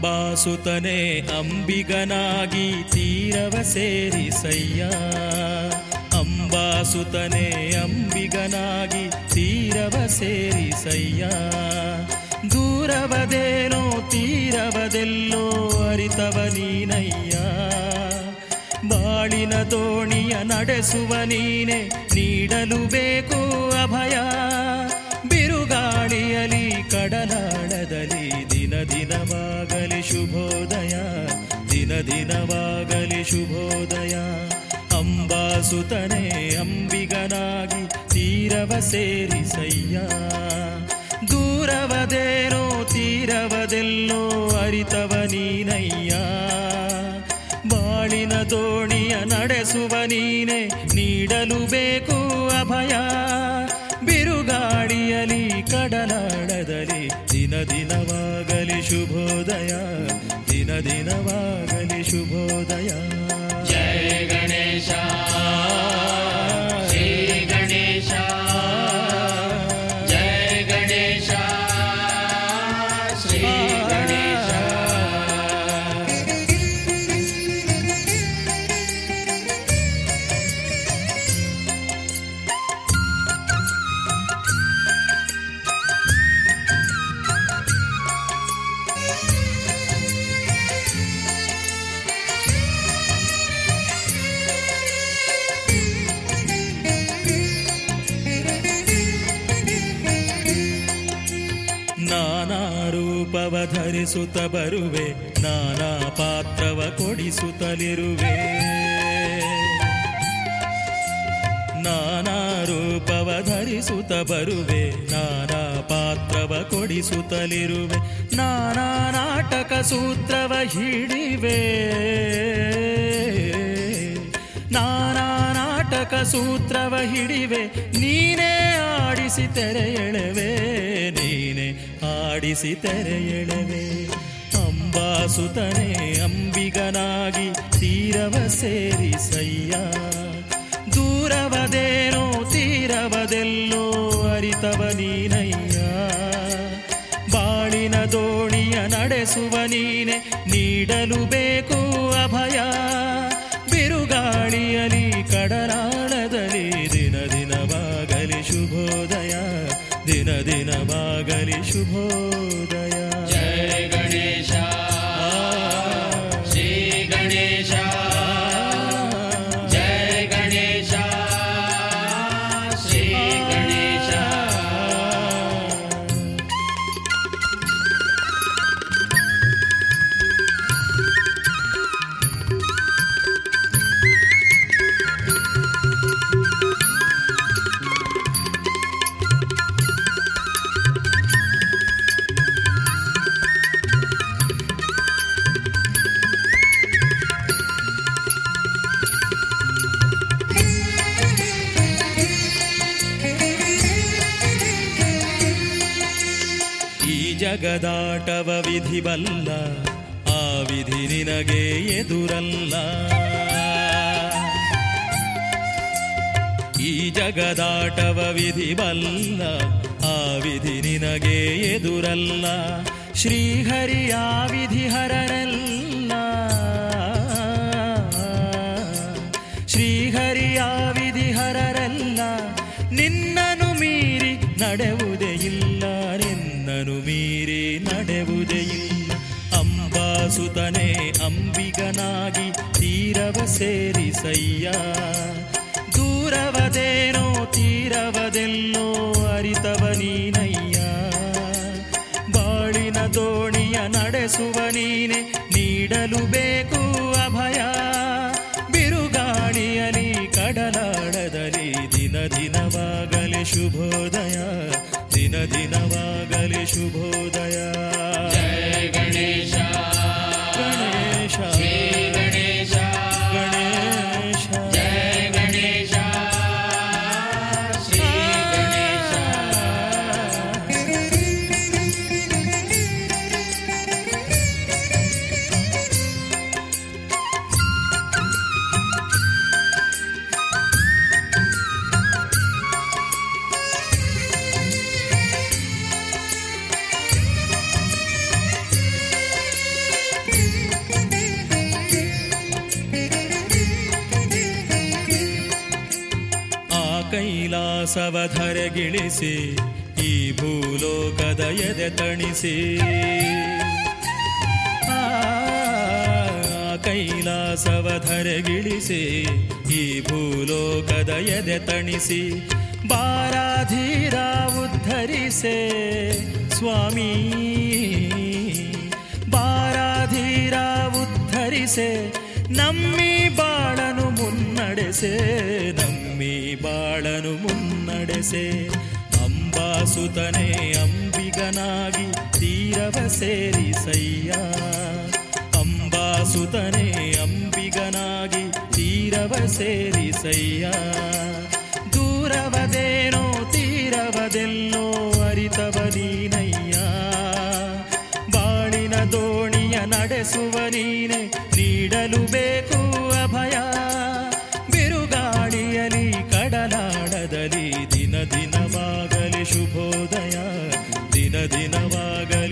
ಅಂಬಾಸುತನೆ ಅಂಬಿಗನಾಗಿ ತೀರವ ಸೇರಿಸಯ್ಯ ಅಂಬಾಸುತನೆ ಅಂಬಿಗನಾಗಿ ತೀರವ ಸೇರಿಸಯ್ಯ ದೂರವದೇನೋ ತೀರವದೆಲ್ಲೋ ಅರಿತವ ನೀನಯ್ಯ ಬಾಳಿನ ದೋಣಿಯ ನಡೆಸುವ ನೀನೆ ನೀಡಲು ಬೇಕು ಅಭಯ ಬಿರುಗಾಳಿಯಲಿ ಕಡಲಾಳದಲ್ಲಿ ದಿನ ದಿನವಾಗಲಿ ಶುಭೋದಯ ದಿನ ದಿನವಾಗಲಿ ಶುಭೋದಯ ಅಂಬಾಸುತನೆ ಅಂಬಿಗನಾಗಿ ತೀರವ ಸೇರಿಸಯ್ಯ ದೂರವದೇನೋ ತೀರವದೆಲ್ಲೋ ಅರಿತವ ನೀನಯ್ಯ ಬಾಳಿನ ದೋಣಿಯ ನಡೆಸುವ ನೀನೆ ನೀಡಲು ಬೇಕು ಅಭಯ ಬಿರುಗಾಳಿಯಲಿ ಕಡಲಾಳದಲ್ಲಿ ದಿನ ದಿನವಾಗಲಿ ಶುಭೋದಯ ದಿನ ದಿನವಾಗಲಿ ಶುಭೋದಯ ಜಯ ಗಣೇಶ ಶ್ರೀ ಗಣೇಶ ಜಯ ಗಣೇಶ ಶ್ರೀ ಗಣೇಶ ನಾನಾ ರೂಪವ ಧರಿಸುತ್ತ ಬರುವೆ ನಾನಾ ಪಾತ್ರವ ಕೊಡಿಸುತ್ತಲಿರುವೆ ನಾನಾ ರೂಪವ ಧರಿಸುತ್ತ ಬರುವೆ ನಾನಾ ಪಾತ್ರವ ಕೊಡಿಸುತ್ತಲಿರುವೆ ನಾನಾ ನಾಟಕ ಸೂತ್ರವ ಹಿಡಿವೆ ನಾನಾ ನಾಟಕ ಸೂತ್ರವ ಹಿಡಿವೆ ನೀನೇ ಆಡಿಸಿ ತೆರೆ ಎಳೆವೆ ನೀನೆ ಆಡಿಸಿ ತೆರೆ ಎಳೆವೆ ಅಂಬಾಸುತನೆ ಅಂಬಿಗನಾಗಿ ತೀರವ ಸೇರಿಸಯ್ಯ ದೂರವದೇನೋ ತೀರವದೆಲ್ಲೋ ಅರಿತವ ನೀನಯ್ಯ ಬಾಳಿನ ದೋಣಿಯ ನಡೆಸುವ ನೀನೆ ನೀಡಲು ಬೇಕು ಅಭಯ ಬಿರುಗಾಳಿಯಲಿ ಕಡಲಾಳದಲ್ಲಿ ದಿನ ದಿನವಾಗಲಿ ಶುಭೋದಯ ದಿನ ದಿನವಾಗಲಿ ಶುಭೋದಯ ಜಯ ಗಣೇಶ ಶ್ರೀ ಗಣೇಶ ಜಯ ಗಣೇಶ ಶ್ರೀ ಗಣೇಶ ಈ ಜಗದಾಟವ ವಿಧಿ ಬಲ್ಲ ಆ ವಿಧಿ ನಿನಗೆ ಎದುರಲ್ಲ ಈ ಜಗದಾಟವ ವಿಧಿ ಬಲ್ಲ ಆ ವಿಧಿ ನಿನಗೆ ಎದುರಲ್ಲ ಶ್ರೀಹರಿಯ ವಿಧಿ ಹರರಲ್ಲ ಶ್ರೀಹರಿಯ ವಿಧಿ ಹರರಲ್ಲ ನಿನ್ನನು ಮೀರಿ ನಡೆವುದೇ ಇಲ್ಲ ನಿನ್ನನು ಮೀರಿ ನಡೆವುದೇ ಇಲ್ಲ ಅಂಬಾಸುತನೆ ಅಂಬಿಗನಾಗಿ ತೀರವ ಸೇರಿಸಯ್ಯ ದೂರವದೇನೋ ತೀರವದೆಲ್ಲೋ ಅರಿತವ ನೀನಯ್ಯ ಬಾಳಿನ ದೋಣಿಯ ನಡೆಸುವ ನೀನೆ ನೀಡಲು ಬೇಕು ಅಭಯ ಬಿರುಗಾಳಿಯಲಿ ಕಡಲಾಳದಲ್ಲಿ ದಿನ ದಿನವಾಗಲಿ ಶುಭೋದಯ ದಿನ ದಿನವಾಗಲಿ ಶುಭೋದಯ ಜಯ ಗಣೇಶ ಗಣೇಶ ಶ್ರೀ ಗಣೇಶ ಗಣೇಶ ಜಯ ಗಣೇಶ ಶ್ರೀ ಗಣೇಶ ಆ ಕೈಲಾಸವಧರೆಗಿಳಿಸಿ ಈ ಭೂಲೋಕದ ಎದೆ ತಣಿಸಿ ಆ ಕೈಲಾಸವಧರೆಗಿಳಿಸಿ ಈ ಭೂಲೋಕದ ಎದೆ ತಣಿಸಿ ಬಾರಾಧೀರ ಉದ್ಧರಿಸೆ ಸ್ವಾಮಿ ಬಾರಾಧೀರ ಉದ್ಧರಿಸೆ ನಮ್ಮಿ ಬಾಳನು ಮುನ್ನಡೆಸೆ ನಮ್ಮಿ ಬಾಳನು ಮುನ್ನಡೆಸೆ ಅಂಬಾಸುತನೇ ಅಂಬಿಗನಾಗಿ ತೀರವ ಸೇರಿಸಯ್ಯ ಅಂಬಾಸುತನೇ ಅಂಬಿಗನಾಗಿ ತೀರವ ಸೇರಿಸಯ್ಯ ದೂರವದೇನೋ ತೀರವದೆಲ್ಲೋ ಅರಿತವ ನೀನಯ್ಯ ಬಾಳಿನ ದೋಣಿಯ ನಡೆಸುವ ನೀನೆ ನೀಡಲು ಬೇಕು ಅಭಯ ಬಿರುಗಾಳಿಯಲಿ ಕಡಲಾಡದಲ್ಲಿ ದಿನ ದಿನವಾಗಲಿ ಶುಭೋದಯ ದಿನ ದಿನವಾಗಲಿ